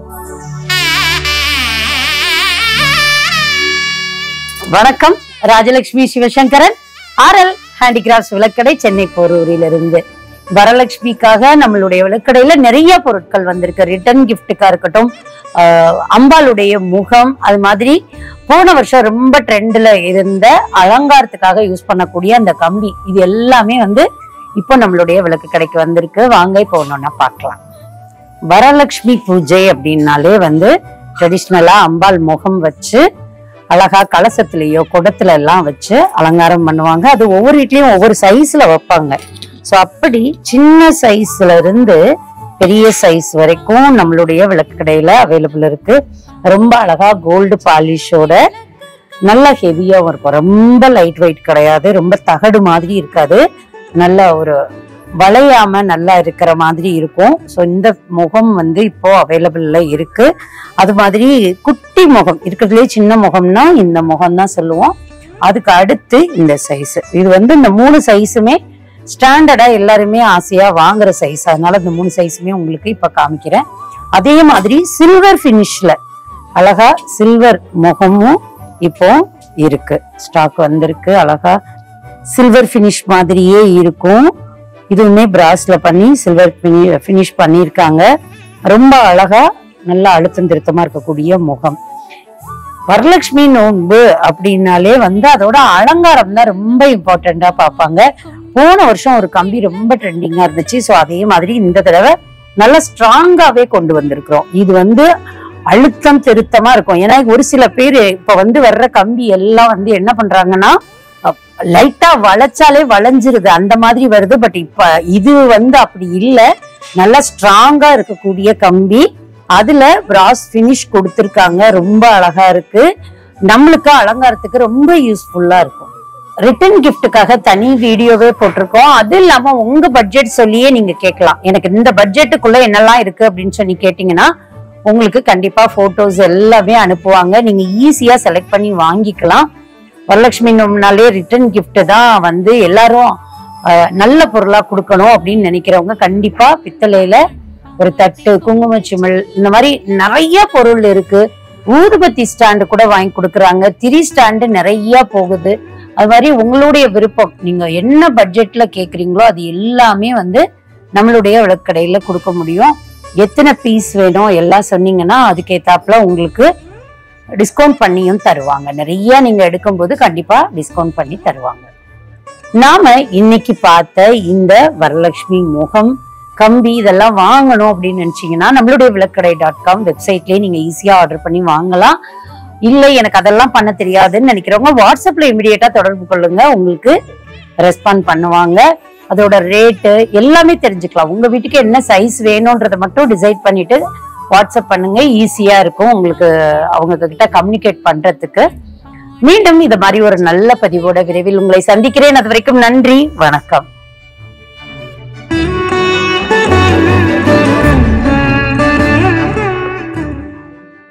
வணக்கம் Rajalakshmi Sivasankaran RL handicrafts விளக்கடை சென்னை போரூரிலிருந்து வரலட்சுமிக்காக நம்மளுடைய விளக்கடையில நிறைய பொருட்கள் வந்திருக்கு ரிட்டர்ன் கிஃப்ட்டுக்கா இருக்கட்டும் ஆஹ் அம்பாளுடைய முகம் அது மாதிரி போன வருஷம் ரொம்ப ட்ரெண்ட்ல இருந்த அலங்காரத்துக்காக யூஸ் பண்ணக்கூடிய அந்த கம்பி இது எல்லாமே வந்து இப்போ நம்மளுடைய விளக்கு கடைக்கு வந்திருக்கு வாங்க இப்போ ஒன்னொன்னா பார்க்கலாம் வரலட்சுமி பூஜை அப்படின்னாலே வந்து ட்ரெடிஷ்னலா அம்பாள் முகம் வச்சு அழகா கலசத்துலயோ குடத்துல எல்லாம் வச்சு அலங்காரம் பண்ணுவாங்க அது ஒவ்வொரு வீட்லயும் ஒவ்வொரு சைஸ்ல வைப்பாங்க ஸோ அப்படி சின்ன சைஸ்ல இருந்து பெரிய சைஸ் வரைக்கும் நம்மளுடைய விளக்கு கடையில அவைலபிள் இருக்கு ரொம்ப அழகா கோல்டு பாலிஷோட நல்ல ஹெவியாகவும் இருக்கும் ரொம்ப லைட் வெயிட் கிடையாது ரொம்ப தகடு மாதிரி இருக்காது நல்ல ஒரு வளையாம நல்லா இருக்கிற மாதிரி இருக்கும் ஸோ இந்த முகம் வந்து இப்போ அவைலபிள்ல இருக்கு அது மாதிரி குட்டி முகம் இருக்கிறதுலே சின்ன முகம்னா இந்த முகம் தான் சொல்லுவோம் அதுக்கு அடுத்து இந்த சைஸ் இது வந்து இந்த மூணு சைஸுமே ஸ்டாண்டர்டா எல்லாருமே ஆசையா வாங்குற சைஸ் அதனால இந்த மூணு சைஸுமே உங்களுக்கு இப்ப காமிக்கிறேன் அதே மாதிரி சில்வர் ஃபினிஷ்ல அழகா சில்வர் முகமும் இப்போ இருக்கு ஸ்டாக் வந்திருக்கு அழகா சில்வர் ஃபினிஷ் மாதிரியே இருக்கும் இதுவுமே பிராஸ்ல பண்ணி சில்வர் ஃபினிஷ் பண்ணியிருக்காங்க ரொம்ப அழகா நல்லா அழுத்தம் திருத்தமா இருக்கக்கூடிய முகம் வரலட்சுமி நோன்பு அப்படின்னாலே வந்து அதோட அலங்காரம் தான் ரொம்ப இம்பார்ட்டண்டா பார்ப்பாங்க போன வருஷம் ஒரு கம்பி ரொம்ப ட்ரெண்டிங்கா இருந்துச்சு ஸோ அதே மாதிரி இந்த தடவை நல்ல ஸ்ட்ராங்காவே கொண்டு வந்திருக்கிறோம் இது வந்து அழுத்தம் திருத்தமா இருக்கும் ஏன்னா ஒரு சில பேர் இப்ப வந்து வர்ற கம்பி எல்லாம் வந்து என்ன பண்றாங்கன்னா லைட்டா வளைச்சாலே வளைஞ்சிருது அந்த மாதிரி வருது பட் இப்ப இது வந்து அப்படி இல்ல நல்லா ஸ்ட்ராங்கா இருக்கக்கூடிய கம்பி அதுல பிராஸ் ஃபினிஷ் கொடுத்துருக்காங்க ரொம்ப அழகா இருக்கு நம்மளுக்கு அலங்காரத்துக்கு ரொம்ப யூஸ்ஃபுல்லா இருக்கும் ரிட்டர்ன் கிஃப்ட்டுக்காக தனி வீடியோவே போட்டிருக்கோம் அது இல்லாம உங்க பட்ஜெட் சொல்லியே நீங்க கேட்கலாம் எனக்கு இந்த பட்ஜெட்டுக்குள்ள என்னெல்லாம் இருக்கு அப்படின்னு சொல்லி கேட்டீங்கன்னா உங்களுக்கு கண்டிப்பா போட்டோஸ் எல்லாமே அனுப்புவாங்க நீங்க ஈஸியா செலக்ட் பண்ணி வாங்கிக்கலாம் வரலட்சுமி நோம்னாலே ரிட்டர்ன் gift தான் வந்து எல்லாரும் அஹ், நல்ல பொருளா கொடுக்கணும் அப்படின்னு நினைக்கிறவங்க கண்டிப்பா பித்தளையில ஒரு தட்டு குங்குமச்சிமிழ் இந்த மாதிரி நிறைய பொருள் இருக்கு ஊதுபத்தி ஸ்டாண்டு கூட வாங்கி கொடுக்குறாங்க திரி ஸ்டாண்டு நிறைய போகுது அது மாதிரி உங்களுடைய விருப்பம் நீங்க என்ன பட்ஜெட்ல கேக்குறீங்களோ அது எல்லாமே வந்து நம்மளுடைய விளக்கடையில கொடுக்க முடியும் எத்தனை பீஸ் வேணும் எல்லாம் சொன்னீங்கன்னா அதுக்கேத்தாப்புல உங்களுக்கு டிஸ்கவுண்ட் பண்ணியும் தருவாங்க நிறைய நீங்க எடுக்கும்போது கண்டிப்பா டிஸ்கவுண்ட் பண்ணி தருவாங்க நாம இன்னைக்கு பார்த்த இந்த வரலட்சுமி முகம் கம்பி இதெல்லாம் வாங்கணும் அப்படின்னு நினைச்சீங்கன்னா நம்மளுடைய விளக்கடை டாட் காம் வெப்சைட்லயே நீங்க ஈஸியா ஆர்டர் பண்ணி வாங்கலாம் இல்லை எனக்கு அதெல்லாம் பண்ண தெரியாதுன்னு நினைக்கிறவங்க வாட்ஸ்அப்ல இமிடியேட்டா தொடர்பு கொள்ளுங்க உங்களுக்கு ரெஸ்பாண்ட் பண்ணுவாங்க அதோட ரேட்டு எல்லாமே தெரிஞ்சுக்கலாம் உங்க வீட்டுக்கு என்ன சைஸ் வேணும்ன்றத மட்டும் டிசைட் பண்ணிட்டு வாட்ஸ்அப் பண்ணுங்க ஈஸியா இருக்கும் உங்களுக்கு அவங்க கிட்ட கம்யூனிகேட் பண்றதுக்கு மீண்டும் இது மாதிரி ஒரு நல்ல பதிவோட விரைவில் உங்களை சந்திக்கிறேன் அது வரைக்கும் நன்றி வணக்கம்